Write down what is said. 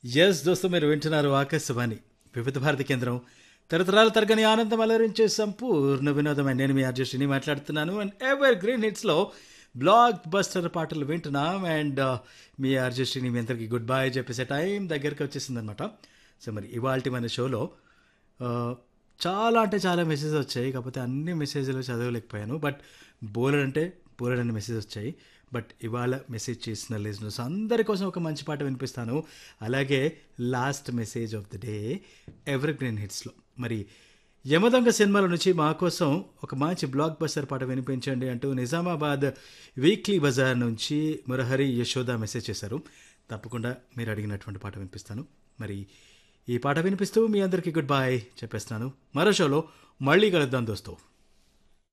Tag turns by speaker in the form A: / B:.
A: yes దోస్తు మీరు వింటున్నారు ఆకాశవాణి వివిధ భారతి కేంద్రం తరతరాల తరగని ఆనందం అలరించే సంపూర్ణ వినోదమైన నేను మీ ఆర్జస్టిని మాట్లాడుతున్నాను అండ్ ఎవర్ గ్రీన్ హిట్స్లో బ్లాక్ బస్టర్ పాటలు వింటున్నాం అండ్ మీ ఆర్జస్టిని మీ అందరికీ గుడ్ బై చెప్పేసే టైం దగ్గరికి వచ్చేసింది అనమాట సో మరి ఇవాళ మన షోలో ఆ, చాలా అంటే చాలా మెసేజ్ వచ్చాయి కాకపోతే అన్ని మెసేజ్లు చదవలేకపోయాను బట్ బోలెడ్ అంటే బోలెడ్ అనే మెసేజ్ వచ్చాయి బట్ ఇవాళ మెసేజ్ చేసిన లిజనర్స్ అందరి కోసం ఒక మంచి పాట వినిపిస్తాను అలాగే last message of the day evergreen హిట్స్లో మరి యమదొంగ సినిమాల నుంచి మా కోసం ఒక మంచి బ్లాక్ బస్టర్ పాట వినిపించండి అంటూ నిజామాబాద్ వీక్లీ బజార్ నుంచి మురహరి యశోద మెసేజ్ చేశారు తప్పకుండా మీరు అడిగినటువంటి పాట వినిపిస్తాను మరి ఈ పాట వినిపిస్తూ మీ అందరికీ గుడ్ బాయ్ చెప్పేస్తాను మరో షోలో మళ్ళీ కలుద్దాం దోస్తు